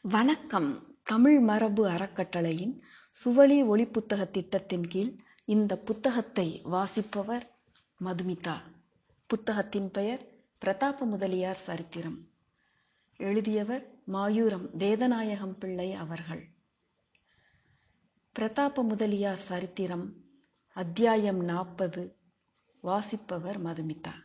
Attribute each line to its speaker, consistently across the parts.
Speaker 1: வணக்கம் தமிழ் மரபு அறக்கட்டளையின் சுவழி ஒலிப்புத்தக திட்டத்தின் கீழ் இந்த புத்தகத்தை வாசிப்பவர் மதுமிதா புத்தகத்தின் பெயர் பிரதாப முதலியார் சரித்திரம் எழுதியவர் மாயூரம் வேதநாயகம் பிள்ளை அவர்கள் பிரதாப முதலியார் சரித்திரம் அத்தியாயம் நாற்பது வாசிப்பவர் மதுமிதா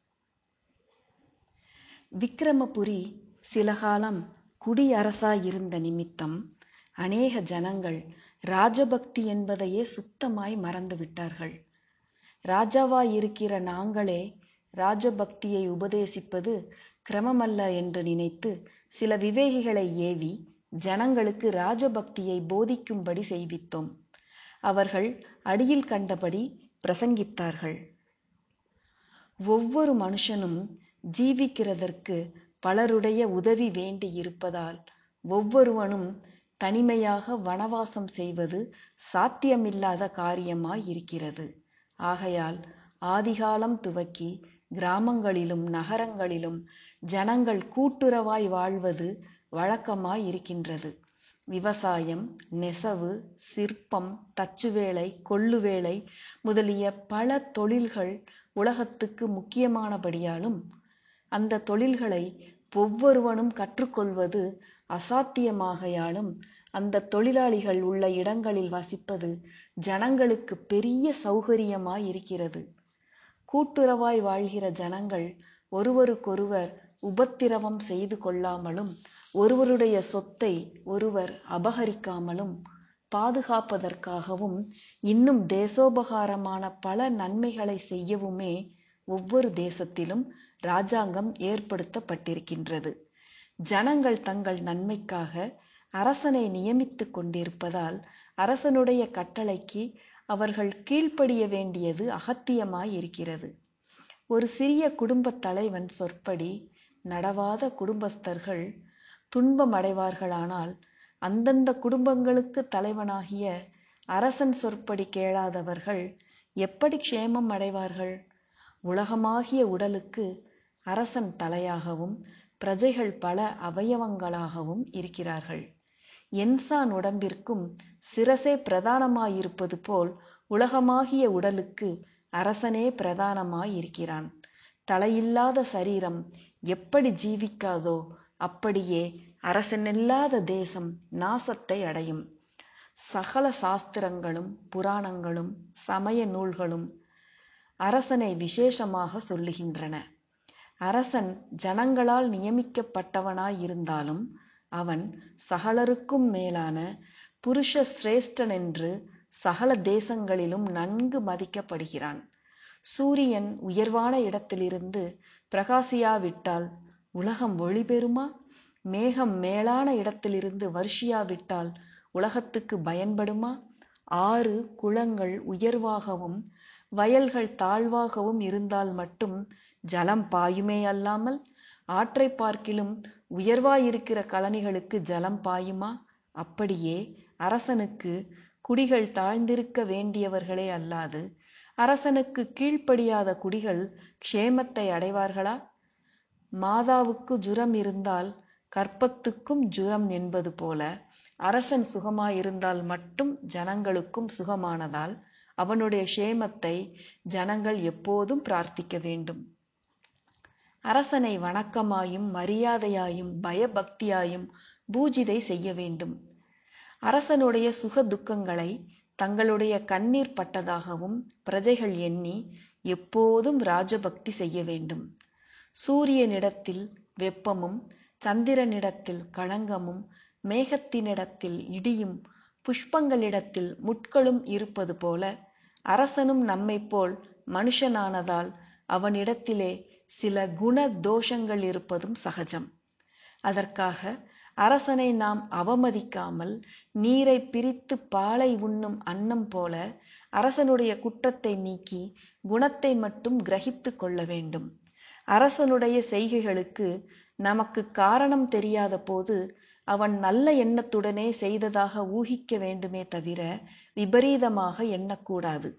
Speaker 1: விக்கிரமபுரி சில காலம் குடியரசாயிருந்த நிமித்தம் அநேக ஜனங்கள் ராஜபக்தி என்பதையே சுத்தமாய் மறந்துவிட்டார்கள் ராஜாவாயிருக்கிற நாங்களே ராஜபக்தியை உபதேசிப்பது கிரமமல்ல என்று நினைத்து சில விவேகிகளை ஏவி ஜனங்களுக்கு ராஜபக்தியை போதிக்கும்படி செய்வித்தோம் அவர்கள் அடியில் கண்டபடி பிரசங்கித்தார்கள் ஒவ்வொரு மனுஷனும் ஜீவிக்கிறதற்கு பலருடைய உதவி வேண்டி இருப்பதால் ஒவ்வொருவனும் தனிமையாக வனவாசம் செய்வது சாத்தியமில்லாத காரியமாய் இருக்கிறது ஆகையால் ஆதிகாலம் துவக்கி கிராமங்களிலும் நகரங்களிலும் ஜனங்கள் கூட்டுறவாய் வாழ்வது வழக்கமாய் இருக்கின்றது விவசாயம் நெசவு சிற்பம் தச்சுவேலை கொள்ளுவேலை முதலிய பல தொழில்கள் உலகத்துக்கு முக்கியமானபடியாலும் அந்த தொழில்களை ஒவ்வொருவனும் கற்றுக்கொள்வது அசாத்தியமாகையாலும் அந்த தொழிலாளிகள் உள்ள இடங்களில் வசிப்பது ஜனங்களுக்கு பெரிய சௌகரியமாய் இருக்கிறது கூட்டுறவாய் வாழ்கிற ஜனங்கள் ஒருவருக்கொருவர் உபத்திரவம் செய்து கொள்ளாமலும் ஒருவருடைய சொத்தை ஒருவர் அபகரிக்காமலும் பாதுகாப்பதற்காகவும் இன்னும் தேசோபகாரமான பல நன்மைகளை செய்யவுமே ஒவ்வொரு தேசத்திலும் இராஜாங்கம் ஏற்படுத்தப்பட்டிருக்கின்றது ஜனங்கள் தங்கள் நன்மைக்காக அரசனை நியமித்து கொண்டிருப்பதால் அரசனுடைய கட்டளைக்கு அவர்கள் கீழ்ப்படிய வேண்டியது அகத்தியமாய் இருக்கிறது ஒரு சிறிய குடும்பத் தலைவன் சொற்படி நடவாத குடும்பஸ்தர்கள் துன்பமடைவார்களானால் அந்தந்த குடும்பங்களுக்கு தலைவனாகிய அரசன் சொற்படி கேளாதவர்கள் எப்படி க்ஷேமம் அடைவார்கள் உலகமாகிய உடலுக்கு அரசன் தலையாகவும் பிரஜைகள் பல அவயவங்களாகவும் இருக்கிறார்கள் என்சான் உடம்பிற்கும் சிரசே பிரதானமாயிருப்பது போல் உலகமாகிய உடலுக்கு அரசனே பிரதானமாயிருக்கிறான் தலையில்லாத சரீரம் எப்படி ஜீவிக்காதோ அப்படியே அரசனில்லாத தேசம் நாசத்தை அடையும் சகல சாஸ்திரங்களும் புராணங்களும் சமய நூல்களும் அரசனை விசேஷமாக சொல்லுகின்றன அரசன் ஜனங்களால் நியமிக்கப்பட்டவனாயிருந்தாலும் அவன் சகலருக்கும் மேலான புருஷ சிரேஷ்டன் என்று சகல தேசங்களிலும் நன்கு மதிக்கப்படுகிறான் சூரியன் உயர்வான இடத்திலிருந்து பிரகாசியாவிட்டால் உலகம் ஒளி பெறுமா மேகம் மேலான இடத்திலிருந்து வருஷியாவிட்டால் உலகத்துக்கு பயன்படுமா ஆறு குளங்கள் உயர்வாகவும் வயல்கள் தாழ்வாகவும் இருந்தால் மட்டும் ஜலம் பாயுமே அல்லாமல் ஆற்றை பார்க்கிலும் உயர்வாயிருக்கிற கழனிகளுக்கு ஜலம் பாயுமா அப்படியே அரசனுக்கு குடிகள் தாழ்ந்திருக்க வேண்டியவர்களே அல்லாது அரசனுக்கு கீழ்ப்படியாத குடிகள் க்ஷேமத்தை அடைவார்களா மாதாவுக்கு ஜுரம் இருந்தால் கற்பத்துக்கும் ஜுரம் என்பது போல அரசன் சுகமாயிருந்தால் மட்டும் ஜனங்களுக்கும் சுகமானதால் அவனுடைய க்ஷேமத்தை ஜனங்கள் எப்போதும் பிரார்த்திக்க வேண்டும் அரசனை வணக்கமாயும் மரியாதையாயும் பயபக்தியாயும் பூஜிதை செய்ய வேண்டும் அரசனுடைய சுக துக்கங்களை தங்களுடைய கண்ணீர் பட்டதாகவும் பிரஜைகள் எண்ணி எப்போதும் ராஜபக்தி செய்ய வேண்டும் சூரியனிடத்தில் வெப்பமும் சந்திரனிடத்தில் களங்கமும் மேகத்தினிடத்தில் இடியும் புஷ்பங்களிடத்தில் முட்களும் இருப்பது போல அரசனும் நம்மை போல் மனுஷனானதால் அவனிடத்திலே சில குண தோஷங்கள் இருப்பதும் சகஜம் அதற்காக அரசனை நாம் அவமதிக்காமல் நீரை பிரித்து பாலை உண்ணும் அன்னம் போல அரசனுடைய குற்றத்தை நீக்கி குணத்தை மட்டும் கிரகித்து கொள்ள வேண்டும் அரசனுடைய செய்கைகளுக்கு நமக்கு காரணம் தெரியாத போது அவன் நல்ல எண்ணத்துடனே செய்ததாக ஊகிக்க வேண்டுமே தவிர விபரீதமாக எண்ணக்கூடாது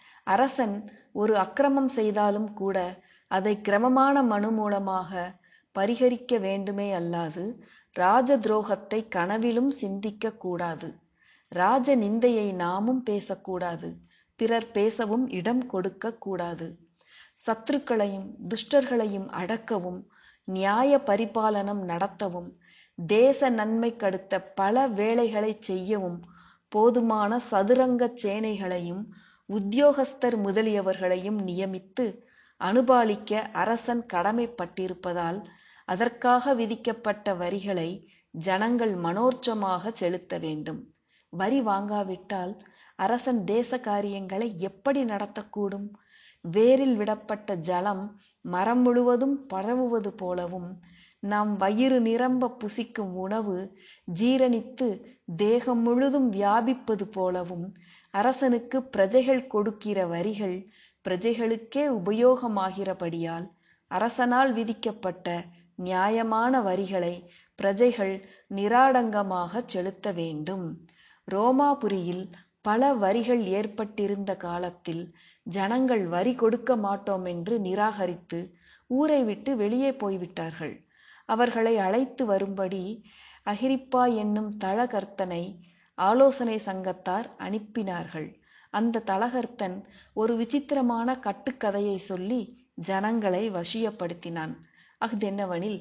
Speaker 1: அரசன் ஒரு அக்கிரமம் செய்தாலும் கூட அதை கிரமமான மனு மூலமாக பரிகரிக்க வேண்டுமே அல்லாது ராஜ துரோகத்தை கனவிலும் சிந்திக்க கூடாது ராஜ நிந்தையை நாமும் பேசக்கூடாது பிறர் பேசவும் இடம் கொடுக்க கூடாது சத்துருக்களையும் துஷ்டர்களையும் அடக்கவும் நியாய பரிபாலனம் நடத்தவும் தேச நன்மைக்கடுத்த பல வேலைகளை செய்யவும் போதுமான சதுரங்க சேனைகளையும் உத்தியோகஸ்தர் முதலியவர்களையும் நியமித்து அனுபாலிக்க அரசன் கடமைப்பட்டிருப்பதால் அதற்காக விதிக்கப்பட்ட வரிகளை ஜனங்கள் மனோர்ச்சமாக செலுத்த வேண்டும் வரி வாங்காவிட்டால் அரசன் தேச காரியங்களை எப்படி நடத்தக்கூடும் வேரில் விடப்பட்ட ஜலம் மரம் முழுவதும் பரவுவது போலவும் நாம் வயிறு நிரம்ப புசிக்கும் உணவு ஜீரணித்து தேகம் முழுதும் வியாபிப்பது போலவும் அரசனுக்கு பிரஜைகள் கொடுக்கிற வரிகள் பிரஜைகளுக்கே உபயோகமாகிறபடியால் அரசனால் விதிக்கப்பட்ட நியாயமான வரிகளை பிரஜைகள் நிராடங்கமாக செலுத்த வேண்டும் ரோமாபுரியில் பல வரிகள் ஏற்பட்டிருந்த காலத்தில் ஜனங்கள் வரி கொடுக்க மாட்டோம் என்று நிராகரித்து ஊரை விட்டு வெளியே போய்விட்டார்கள் அவர்களை அழைத்து வரும்படி அகிரிப்பா என்னும் தளகர்த்தனை ஆலோசனை சங்கத்தார் அனுப்பினார்கள் அந்த தளகர்த்தன் ஒரு விசித்திரமான கட்டுக்கதையை சொல்லி ஜனங்களை வசியப்படுத்தினான் அஃதென்னவெனில்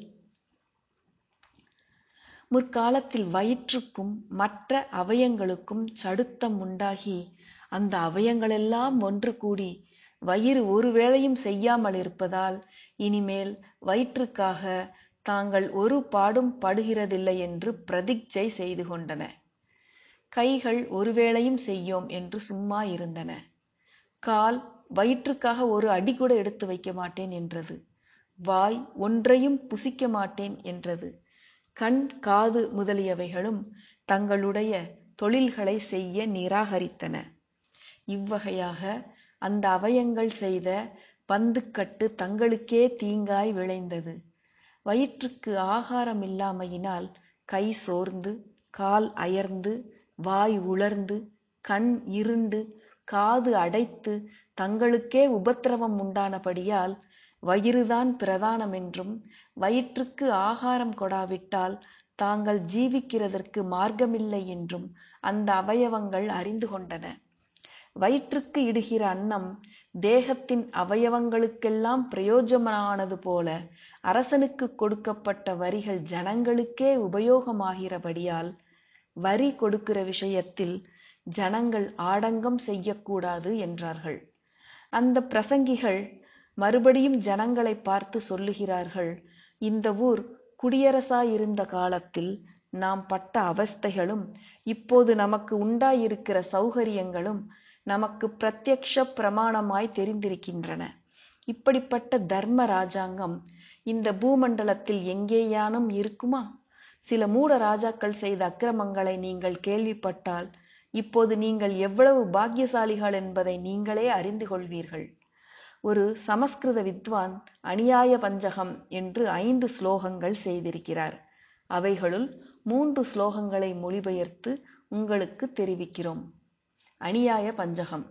Speaker 1: முற்காலத்தில் வயிற்றுக்கும் மற்ற அவயங்களுக்கும் சடுத்தம் உண்டாகி அந்த அவயங்களெல்லாம் ஒன்று கூடி வயிறு ஒரு வேளையும் செய்யாமல் இருப்பதால் இனிமேல் வயிற்றுக்காக தாங்கள் ஒரு பாடும் படுகிறதில்லை என்று பிரதிஜை செய்து கொண்டன கைகள் ஒருவேளையும் செய்யோம் என்று சும்மா இருந்தன கால் வயிற்றுக்காக ஒரு அடி கூட எடுத்து வைக்க மாட்டேன் என்றது வாய் ஒன்றையும் புசிக்க மாட்டேன் என்றது கண் காது முதலியவைகளும் தங்களுடைய தொழில்களை செய்ய நிராகரித்தன இவ்வகையாக அந்த அவயங்கள் செய்த பந்துக்கட்டு தங்களுக்கே தீங்காய் விளைந்தது வயிற்றுக்கு ஆகாரம் இல்லாமையினால் கை சோர்ந்து கால் அயர்ந்து வாய் உலர்ந்து கண் இருண்டு காது அடைத்து தங்களுக்கே உபத்திரவம் உண்டானபடியால் வயிறுதான் பிரதானம் என்றும் வயிற்றுக்கு ஆகாரம் கொடாவிட்டால் தாங்கள் ஜீவிக்கிறதற்கு மார்க்கமில்லை என்றும் அந்த அவயவங்கள் அறிந்து கொண்டன வயிற்றுக்கு இடுகிற அன்னம் தேகத்தின் அவயவங்களுக்கெல்லாம் பிரயோஜனமானது போல அரசனுக்கு கொடுக்கப்பட்ட வரிகள் ஜனங்களுக்கே உபயோகமாகிறபடியால் வரி கொடுக்கிற விஷயத்தில் ஜனங்கள் ஆடங்கம் செய்யக்கூடாது என்றார்கள் அந்த பிரசங்கிகள் மறுபடியும் ஜனங்களை பார்த்து சொல்லுகிறார்கள் இந்த ஊர் குடியரசாயிருந்த காலத்தில் நாம் பட்ட அவஸ்தைகளும் இப்போது நமக்கு உண்டாயிருக்கிற சௌகரியங்களும் நமக்கு பிரத்யக்ஷ பிரமாணமாய் தெரிந்திருக்கின்றன இப்படிப்பட்ட தர்ம ராஜாங்கம் இந்த பூமண்டலத்தில் எங்கேயானும் இருக்குமா சில மூட ராஜாக்கள் செய்த அக்கிரமங்களை நீங்கள் கேள்விப்பட்டால் இப்போது நீங்கள் எவ்வளவு பாக்கியசாலிகள் என்பதை நீங்களே அறிந்து கொள்வீர்கள் ஒரு சமஸ்கிருத வித்வான் அநியாய பஞ்சகம் என்று ஐந்து ஸ்லோகங்கள் செய்திருக்கிறார் அவைகளுள் மூன்று ஸ்லோகங்களை மொழிபெயர்த்து உங்களுக்கு தெரிவிக்கிறோம் அநியாய பஞ்சகம்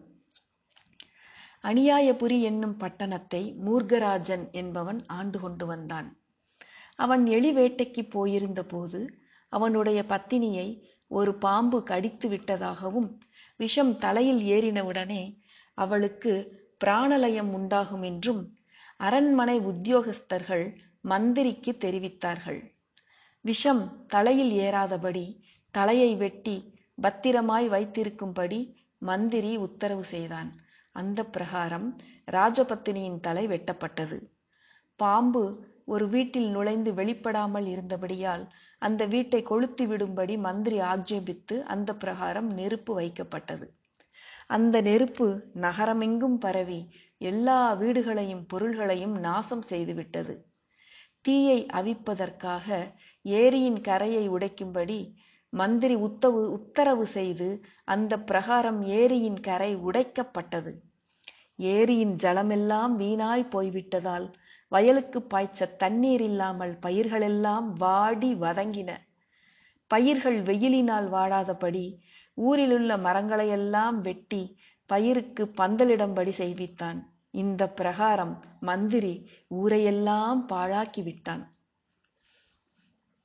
Speaker 1: அநியாயபுரி என்னும் பட்டணத்தை மூர்கராஜன் என்பவன் ஆண்டு கொண்டு வந்தான் அவன் எலி வேட்டைக்கு போயிருந்த போது அவனுடைய பத்தினியை ஒரு பாம்பு கடித்து விட்டதாகவும் விஷம் தலையில் ஏறினவுடனே அவளுக்கு பிராணலயம் உண்டாகும் என்றும் அரண்மனை உத்தியோகஸ்தர்கள் மந்திரிக்கு தெரிவித்தார்கள் விஷம் தலையில் ஏறாதபடி தலையை வெட்டி பத்திரமாய் வைத்திருக்கும்படி மந்திரி உத்தரவு செய்தான் அந்த பிரகாரம் ராஜபத்தினியின் தலை வெட்டப்பட்டது பாம்பு ஒரு வீட்டில் நுழைந்து வெளிப்படாமல் இருந்தபடியால் அந்த வீட்டை கொளுத்தி விடும்படி மந்திரி ஆக்ஷேபித்து அந்த பிரகாரம் நெருப்பு வைக்கப்பட்டது அந்த நெருப்பு நகரமெங்கும் பரவி எல்லா வீடுகளையும் பொருள்களையும் நாசம் செய்துவிட்டது தீயை அவிப்பதற்காக ஏரியின் கரையை உடைக்கும்படி மந்திரி உத்தவு உத்தரவு செய்து அந்த பிரகாரம் ஏரியின் கரை உடைக்கப்பட்டது ஏரியின் ஜலமெல்லாம் வீணாய் போய்விட்டதால் வயலுக்கு பாய்ச்ச தண்ணீர் இல்லாமல் பயிர்களெல்லாம் வாடி வதங்கின பயிர்கள் வெயிலினால் வாடாதபடி ஊரிலுள்ள மரங்களையெல்லாம் வெட்டி பயிருக்கு பந்தலிடும்படி செய்வித்தான் இந்த பிரகாரம் மந்திரி ஊரையெல்லாம் பாழாக்கி விட்டான்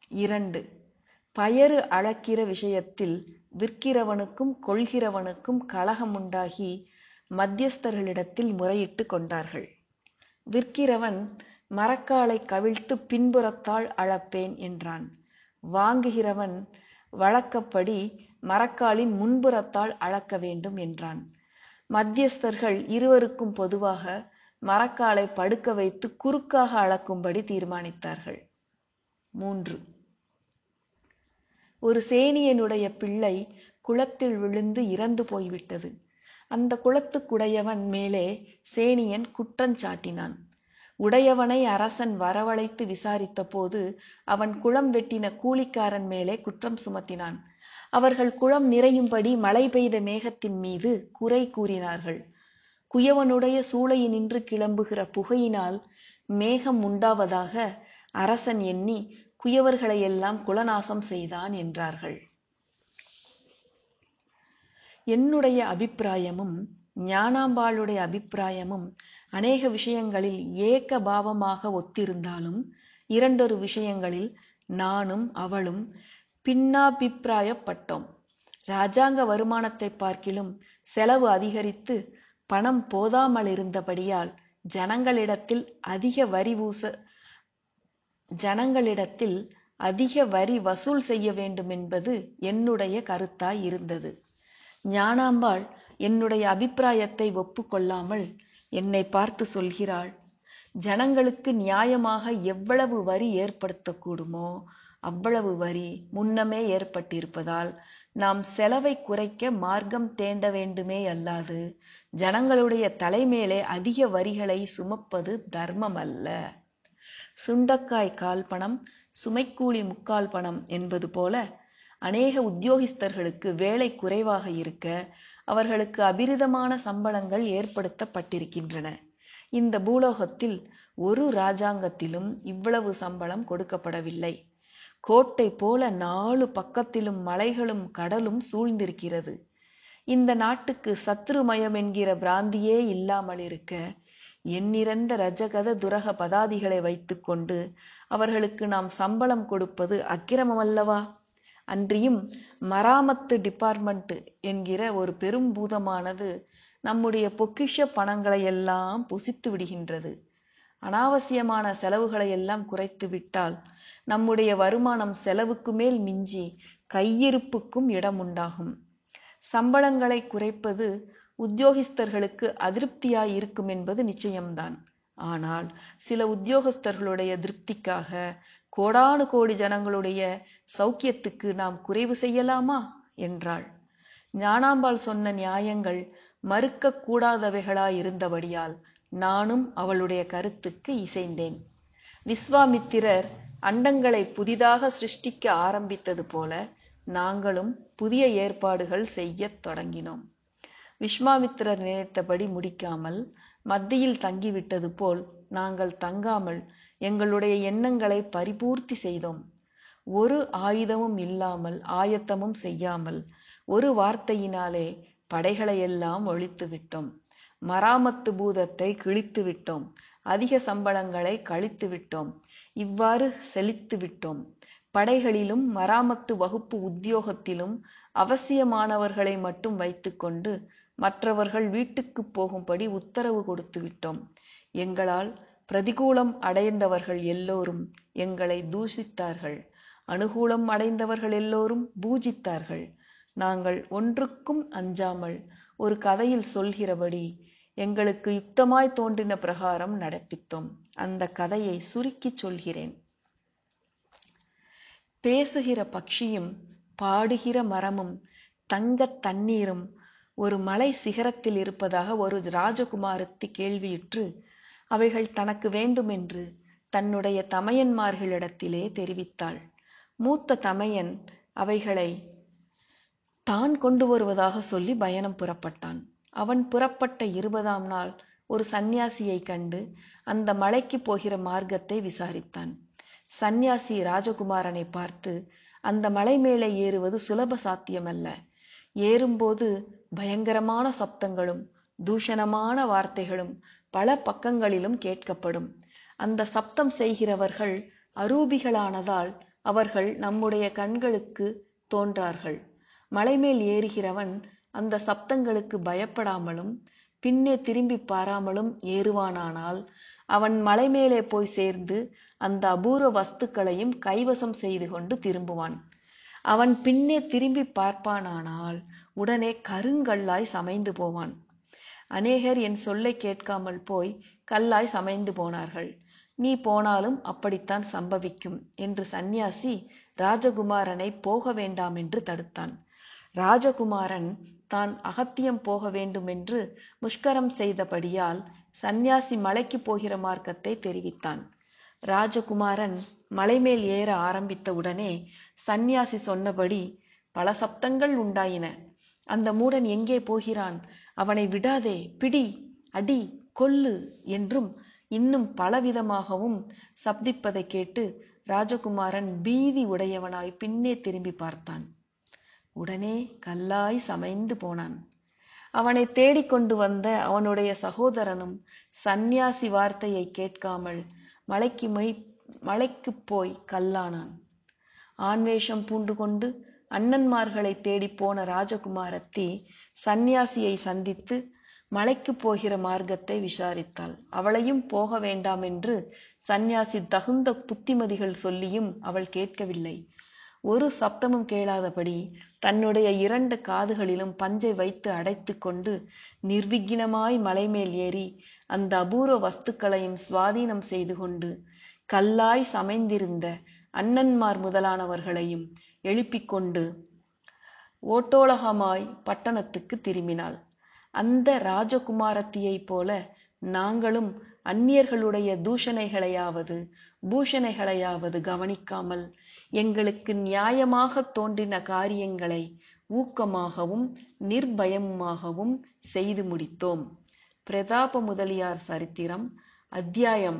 Speaker 1: இரண்டு பயறு அளக்கிற விஷயத்தில் விற்கிறவனுக்கும் கொள்கிறவனுக்கும் கலகம் உண்டாகி மத்தியஸ்தர்களிடத்தில் முறையிட்டு கொண்டார்கள் விற்கிறவன் மரக்காலை கவிழ்த்து பின்புறத்தால் அளப்பேன் என்றான் வாங்குகிறவன் வழக்கப்படி மரக்காலின் முன்புறத்தால் அளக்க வேண்டும் என்றான் மத்தியஸ்தர்கள் இருவருக்கும் பொதுவாக மரக்காலை படுக்க வைத்து குறுக்காக அளக்கும்படி தீர்மானித்தார்கள் மூன்று ஒரு சேனியனுடைய பிள்ளை குளத்தில் விழுந்து இறந்து போய்விட்டது அந்த குளத்துக்குடையவன் மேலே சேனியன் குற்றஞ்சாட்டினான் உடையவனை அரசன் வரவழைத்து விசாரித்த போது அவன் குளம் வெட்டின கூலிக்காரன் மேலே குற்றம் சுமத்தினான் அவர்கள் குளம் நிறையும்படி மழை பெய்த மேகத்தின் மீது குறை கூறினார்கள் குயவனுடைய சூளையினின்று கிளம்புகிற புகையினால் மேகம் உண்டாவதாக அரசன் எண்ணி குயவர்களையெல்லாம் குலநாசம் செய்தான் என்றார்கள் என்னுடைய அபிப்பிராயமும் ஞானாம்பாளுடைய அபிப்பிராயமும் அநேக விஷயங்களில் ஏக பாவமாக ஒத்திருந்தாலும் இரண்டொரு விஷயங்களில் நானும் அவளும் பின்னாபிப்பிராயப்பட்டோம் ராஜாங்க வருமானத்தை பார்க்கிலும் செலவு அதிகரித்து பணம் போதாமல் இருந்தபடியால் ஜனங்களிடத்தில் அதிக வரி ஊச ஜனங்களிடத்தில் அதிக வரி வசூல் செய்ய வேண்டும் என்பது என்னுடைய கருத்தாய் இருந்தது ஞானாம்பாள் என்னுடைய அபிப்பிராயத்தை ஒப்புக்கொள்ளாமல் என்னை பார்த்து சொல்கிறாள் ஜனங்களுக்கு நியாயமாக எவ்வளவு வரி ஏற்படுத்தக்கூடுமோ அவ்வளவு வரி முன்னமே ஏற்பட்டிருப்பதால் நாம் செலவை குறைக்க மார்க்கம் தேண்ட வேண்டுமே அல்லாது ஜனங்களுடைய தலைமேலே அதிக வரிகளை சுமப்பது தர்மம் அல்ல சுண்டக்காய் கால் பணம் சுமைக்கூலி முக்கால் பணம் என்பது போல அநேக உத்தியோகஸ்தர்களுக்கு வேலை குறைவாக இருக்க அவர்களுக்கு அபிரிதமான சம்பளங்கள் ஏற்படுத்தப்பட்டிருக்கின்றன இந்த பூலோகத்தில் ஒரு ராஜாங்கத்திலும் இவ்வளவு சம்பளம் கொடுக்கப்படவில்லை கோட்டை போல நாலு பக்கத்திலும் மலைகளும் கடலும் சூழ்ந்திருக்கிறது இந்த நாட்டுக்கு சத்ருமயம் என்கிற பிராந்தியே இல்லாமல் இருக்க எண்ணிறந்த ரஜகத துரக பதாதிகளை வைத்துக்கொண்டு அவர்களுக்கு நாம் சம்பளம் கொடுப்பது அக்கிரமமல்லவா அன்றியும் மராமத்து டிபார்ட்மெண்ட் என்கிற ஒரு பெரும் பூதமானது நம்முடைய பொக்கிஷ பணங்களை எல்லாம் புசித்து விடுகின்றது அனாவசியமான செலவுகளை எல்லாம் குறைத்து விட்டால் நம்முடைய வருமானம் செலவுக்கு மேல் மிஞ்சி கையிருப்புக்கும் இடம் உண்டாகும் சம்பளங்களை குறைப்பது உத்தியோகஸ்தர்களுக்கு அதிருப்தியாய் இருக்கும் என்பது நிச்சயம்தான் ஆனால் சில உத்தியோகஸ்தர்களுடைய திருப்திக்காக கோடானு கோடி ஜனங்களுடைய சௌக்கியத்துக்கு நாம் குறைவு செய்யலாமா என்றாள் ஞானாம்பாள் சொன்ன நியாயங்கள் மறுக்க கூடாதவைகளாயிருந்தபடியால் நானும் அவளுடைய கருத்துக்கு இசைந்தேன் விஸ்வாமித்திரர் அண்டங்களை புதிதாக சிருஷ்டிக்க ஆரம்பித்தது போல நாங்களும் புதிய ஏற்பாடுகள் செய்யத் தொடங்கினோம் விஸ்வாமித்திரர் நினைத்தபடி முடிக்காமல் மத்தியில் தங்கிவிட்டது போல் நாங்கள் தங்காமல் எங்களுடைய எண்ணங்களை பரிபூர்த்தி செய்தோம் ஒரு ஆயுதமும் இல்லாமல் ஆயத்தமும் செய்யாமல் ஒரு வார்த்தையினாலே படைகளையெல்லாம் ஒழித்து விட்டோம் மராமத்து பூதத்தை கிழித்து விட்டோம் அதிக சம்பளங்களை கழித்து விட்டோம் இவ்வாறு செழித்து விட்டோம் படைகளிலும் மராமத்து வகுப்பு உத்தியோகத்திலும் அவசியமானவர்களை மட்டும் வைத்துக்கொண்டு மற்றவர்கள் வீட்டுக்கு போகும்படி உத்தரவு கொடுத்து விட்டோம் எங்களால் பிரதிகூலம் அடைந்தவர்கள் எல்லோரும் எங்களை தூஷித்தார்கள் அனுகூலம் அடைந்தவர்கள் எல்லோரும் பூஜித்தார்கள் நாங்கள் ஒன்றுக்கும் அஞ்சாமல் ஒரு கதையில் சொல்கிறபடி எங்களுக்கு யுக்தமாய் தோன்றின பிரகாரம் நடப்பித்தோம் அந்த கதையை சுருக்கிச் சொல்கிறேன் பேசுகிற பட்சியும் பாடுகிற மரமும் தங்கத் தண்ணீரும் ஒரு மலை சிகரத்தில் இருப்பதாக ஒரு ராஜகுமாரத்தி கேள்வியுற்று அவைகள் தனக்கு வேண்டுமென்று தன்னுடைய தமையன்மார்களிடத்திலே தெரிவித்தாள் மூத்த தமையன் அவைகளை தான் கொண்டு வருவதாக சொல்லி பயணம் புறப்பட்டான் அவன் புறப்பட்ட இருபதாம் நாள் ஒரு சந்நியாசியை கண்டு அந்த மலைக்கு போகிற மார்க்கத்தை விசாரித்தான் சந்நியாசி ராஜகுமாரனை பார்த்து அந்த மலை மேலே ஏறுவது சுலப சாத்தியமல்ல ஏறும்போது பயங்கரமான சப்தங்களும் தூஷணமான வார்த்தைகளும் பல பக்கங்களிலும் கேட்கப்படும் அந்த சப்தம் செய்கிறவர்கள் அரூபிகளானதால் அவர்கள் நம்முடைய கண்களுக்கு தோன்றார்கள் மலைமேல் ஏறுகிறவன் அந்த சப்தங்களுக்கு பயப்படாமலும் பின்னே திரும்பி பாராமலும் ஏறுவானானால் அவன் மலைமேலே போய் சேர்ந்து அந்த அபூர்வ வஸ்துக்களையும் கைவசம் செய்து கொண்டு திரும்புவான் அவன் பின்னே திரும்பி பார்ப்பானானால் உடனே கருங்கல்லாய் சமைந்து போவான் அநேகர் என் சொல்லை கேட்காமல் போய் கல்லாய் சமைந்து போனார்கள் நீ போனாலும் அப்படித்தான் சம்பவிக்கும் என்று சந்நியாசி ராஜகுமாரனை போக வேண்டாம் என்று தடுத்தான் ராஜகுமாரன் தான் அகத்தியம் போக வேண்டுமென்று முஷ்கரம் செய்தபடியால் சந்நியாசி மலைக்கு போகிற மார்க்கத்தை தெரிவித்தான் ராஜகுமாரன் மலைமேல் ஏற ஆரம்பித்த உடனே சந்நியாசி சொன்னபடி பல சப்தங்கள் உண்டாயின அந்த மூடன் எங்கே போகிறான் அவனை விடாதே பிடி அடி கொல்லு என்றும் இன்னும் பலவிதமாகவும் சப்திப்பதை கேட்டு ராஜகுமாரன் பீதி உடையவனாய் பின்னே திரும்பி பார்த்தான் உடனே கல்லாய் சமைந்து போனான் அவனை தேடிக்கொண்டு வந்த அவனுடைய சகோதரனும் சந்நியாசி வார்த்தையை கேட்காமல் மலைக்கு மை மலைக்கு போய் கல்லானான் ஆண்வேஷம் பூண்டு கொண்டு அண்ணன்மார்களை தேடி போன ராஜகுமாரத்தி சந்நியாசியை சந்தித்து மலைக்கு போகிற மார்க்கத்தை விசாரித்தாள் அவளையும் போக வேண்டாம் என்று சந்நியாசி தகுந்த புத்திமதிகள் சொல்லியும் அவள் கேட்கவில்லை ஒரு சப்தமும் கேளாதபடி தன்னுடைய இரண்டு காதுகளிலும் பஞ்சை வைத்து அடைத்து கொண்டு நிர்விக்னமாய் மலைமேல் ஏறி அந்த அபூர்வ வஸ்துக்களையும் சுவாதீனம் செய்து கொண்டு கல்லாய் சமைந்திருந்த அண்ணன்மார் முதலானவர்களையும் எழுப்பிக் கொண்டு ஓட்டோலகமாய் பட்டணத்துக்கு திரும்பினாள் அந்த ராஜகுமாரத்தியைப் போல நாங்களும் அந்நியர்களுடைய தூஷணைகளையாவது பூஷணைகளையாவது கவனிக்காமல் எங்களுக்கு நியாயமாக தோன்றின காரியங்களை ஊக்கமாகவும் நிர்பயமாகவும் செய்து முடித்தோம் பிரதாப முதலியார் சரித்திரம் அத்தியாயம்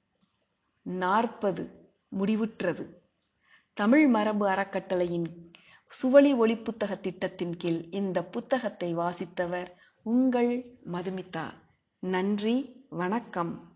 Speaker 1: நாற்பது முடிவுற்றது தமிழ் மரபு அறக்கட்டளையின் சுவழி ஒளி புத்தக திட்டத்தின் கீழ் இந்த புத்தகத்தை வாசித்தவர் உங்கள் மதுமிதா நன்றி வணக்கம்